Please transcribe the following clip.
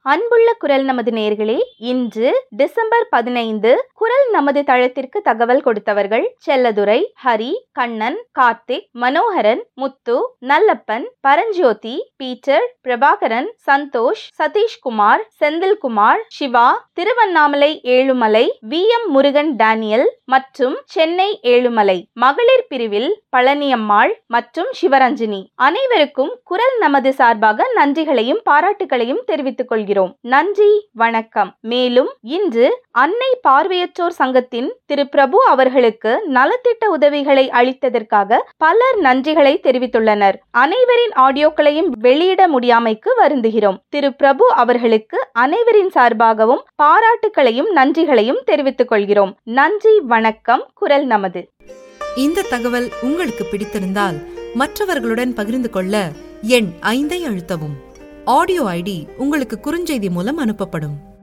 அன்புள்ள குரல் நமது நேர்களே இன்று டிசம்பர் பதினைந்து குரல் நமது தளத்திற்கு தகவல் கொடுத்தவர்கள் Chelladurai Hari Kannan Karthik Manoharan Muthu Nallappan Paranjothi Peter Prabhakaran Santhosh Satheeshkumar Senthilkumar Siva Thiruvannamalai Ezhumalai V M Murugan Daniel மற்றும் சென்னை ஏழுமலை மகளிர் பிரிவில் பழனியம்மாள் மற்றும் சிவரஞ்சினி அனைவருக்கும் குரல் நமது சார்பாக நன்றிகளையும் பாராட்டுகளையும் தெரிவித்துக் கொள்கிறோம் நன்றி வணக்கம் மேலும் இன்று அன்னை பார்வையற்றோர் சங்கத்தின் திரு பிரபு அவர்களுக்கு நலத்திட்ட உதவிகளை அளித்ததற்காக பலர் நன்றிகளை தெரிவித்துள்ளனர் அனைவரின் ஆடியோக்களையும் வெளியிட முடியாமைக்கு வருந்துகிறோம் திரு பிரபு அவர்களுக்கு அனைவரின் சார்பாகவும் பாராட்டுகளையும் நன்றிகளையும் தெரிவித்துக் கொள்கிறோம் நன்றி வணக்கம் குரல் நமது இந்த தகவல் உங்களுக்கு பிடித்திருந்தால் மற்றவர்களுடன் பகிர்ந்து கொள்ள எண் ஐந்தை அழுத்தவும் ஆடியோ ஐடி உங்களுக்கு குறுஞ்செய்தி மூலம் அனுப்பப்படும்